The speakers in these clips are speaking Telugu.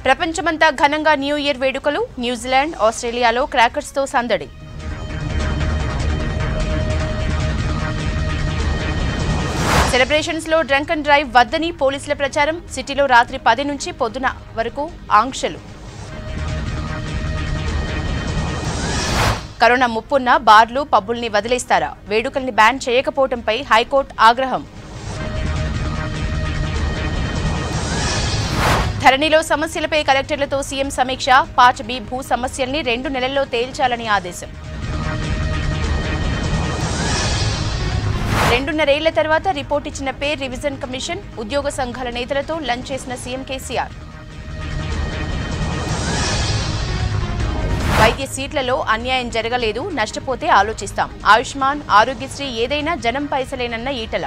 ప్రపంచమంతా ఘనంగా న్యూ ఇయర్ వేడుకలు న్యూజిలాండ్ ఆస్ట్రేలియాలో క్రాకర్స్తో సందడి సెలబ్రేషన్స్ లో డ్రంక్ అండ్ డ్రైవ్ వద్దని పోలీసుల ప్రచారం సిటీలో రాత్రి పది నుంచి పొద్దున వరకు ఆంక్షలు కరోనా ముప్పున్న బార్లు పబ్బుల్ని వదిలేస్తారా వేడుకల్ని బ్యాన్ చేయకపోవడంపై హైకోర్టు ఆగ్రహం ధరణిలో సమస్యలపై కలెక్టర్లతో సీఎం సమీక్ష పార్ట్ బి భూ సమస్యల్ని రెండు నెలల్లో తేల్చాలని ఆదేశం రెండున్నరేళ్ల తర్వాత రిపోర్ట్ ఇచ్చిన పే రివిజన్ కమిషన్ ఉద్యోగ సంఘాల నేతలతో లంచ్ చేసిన సీఎం కేసీఆర్ వైద్య సీట్లలో అన్యాయం జరగలేదు నష్టపోతే ఆలోచిస్తాం ఆయుష్మాన్ ఆరోగ్యశ్రీ ఏదైనా జనం పైసలేనన్న ఈటల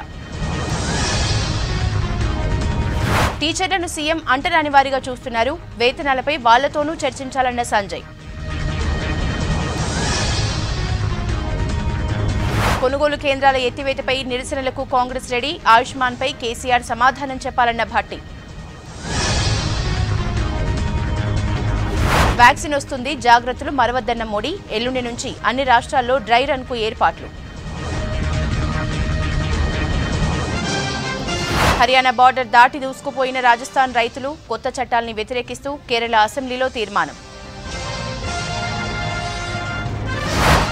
టీచర్లను సీఎం అంటరాని వారిగా చూస్తున్నారు వేతనాలపై వాళ్లతోనూ చర్చించాలన్న సంజయ్ కొనుగోలు కేంద్రాల ఎత్తివేతపై నిరసనలకు కాంగ్రెస్ రెడీ ఆయుష్మాన్ పై కేసీఆర్ సమాధానం చెప్పాలన్న భట్టి వ్యాక్సిన్ వస్తుంది జాగ్రత్తలు మరవద్దన్న మోడీ ఎల్లుండి నుంచి అన్ని రాష్ట్రాల్లో డ్రై రన్ కు ఏర్పాట్లు హర్యానా బార్డర్ దాటి దూసుకుపోయిన రాజస్థాన్ రైతులు కొత్త చట్టాల్ని వ్యతిరేకిస్తూ కేరళ అసెంబ్లీలో తీర్మానం